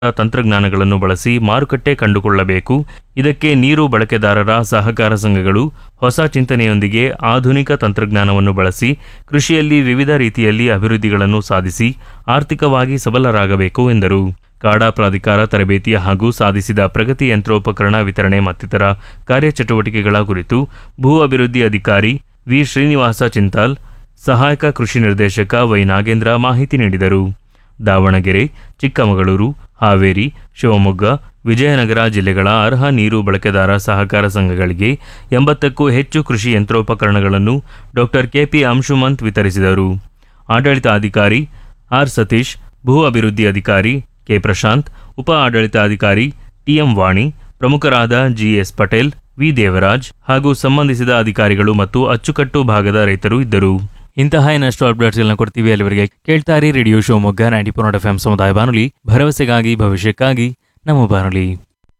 ತಂತ್ರಜ್ಞಾನಗಳನ್ನು ಬಳಸಿ ಮಾರುಕಟ್ಟೆ ಕಂಡುಕೊಳ್ಳಬೇಕು ಇದಕ್ಕೆ ನೀರು ಬಳಕೆದಾರರ ಸಹಕಾರ ಸಂಘಗಳು ಹೊಸ ಚಿಂತನೆಯೊಂದಿಗೆ ಆಧುನಿಕ ತಂತ್ರಜ್ಞಾನವನ್ನು ಬಳಸಿ ಕೃಷಿಯಲ್ಲಿ ವಿವಿಧ ರೀತಿಯಲ್ಲಿ ಅಭಿವೃದ್ಧಿಗಳನ್ನು ಸಾಧಿಸಿ ಆರ್ಥಿಕವಾಗಿ ಸಬಲರಾಗಬೇಕು ಎಂದರು ಕಾಡಾ ಪ್ರಾಧಿಕಾರ ತರಬೇತಿ ಹಾಗೂ ಸಾಧಿಸಿದ ಪ್ರಗತಿ ಯಂತ್ರೋಪಕರಣ ವಿತರಣೆ ಮತ್ತಿತರ ಕಾರ್ಯಚಟುವಟಿಕೆಗಳ ಕುರಿತು ಭೂ ಅಭಿವೃದ್ಧಿ ಅಧಿಕಾರಿ ವಿ ಶ್ರೀನಿವಾಸ ಚಿಂತಾಲ್ ಸಹಾಯಕ ಕೃಷಿ ನಿರ್ದೇಶಕ ವೈ ನಾಗೇಂದ್ರ ಮಾಹಿತಿ ನೀಡಿದರು ದಾವಣಗೆರೆ ಚಿಕ್ಕಮಗಳೂರು ಹಾವೇರಿ ಶಿವಮೊಗ್ಗ ವಿಜಯನಗರ ಜಿಲ್ಲೆಗಳ ಅರ್ಹ ನೀರು ಬಳಕೆದಾರ ಸಹಕಾರ ಸಂಘಗಳಿಗೆ ಎಂಬತ್ತಕ್ಕೂ ಹೆಚ್ಚು ಕೃಷಿ ಯಂತ್ರೋಪಕರಣಗಳನ್ನು ಡಾಕ್ಟರ್ ಕೆಪಿ ಅಂಶುಮಂತ್ ವಿತರಿಸಿದರು ಆಡಳಿತಾಧಿಕಾರಿ ಆರ್ ಸತೀಶ್ ಭೂ ಅಭಿವೃದ್ಧಿ ಅಧಿಕಾರಿ ಕೆ ಪ್ರಶಾಂತ್ ಉಪ ಆಡಳಿತಾಧಿಕಾರಿ ಟಿಎಂ ವಾಣಿ ಪ್ರಮುಖರಾದ ಜಿಎಸ್ ಪಟೇಲ್ ವಿ ದೇವರಾಜ್ ಹಾಗೂ ಸಂಬಂಧಿಸಿದ ಅಧಿಕಾರಿಗಳು ಮತ್ತು ಅಚ್ಚುಕಟ್ಟು ಭಾಗದ ರೈತರು ಇದ್ದರು ಇಂತಹ ಇನ್ನಷ್ಟು ಅಪ್ಡೇಟ್ಸ್ಗಳನ್ನ ಕೊಡ್ತೀವಿ ಅಲ್ಲಿವರೆಗೆ ಕೇಳ್ತಾರಿ radio Shivamogga ninety four F M ಸಮುದಾಯ ಬಾನುಲಿ ಭರವಸೆಗಾಗಿ ಭವಿಷ್ಯಕ್ಕಾಗಿ ನಮ್ಮ ಬಾನುಲಿ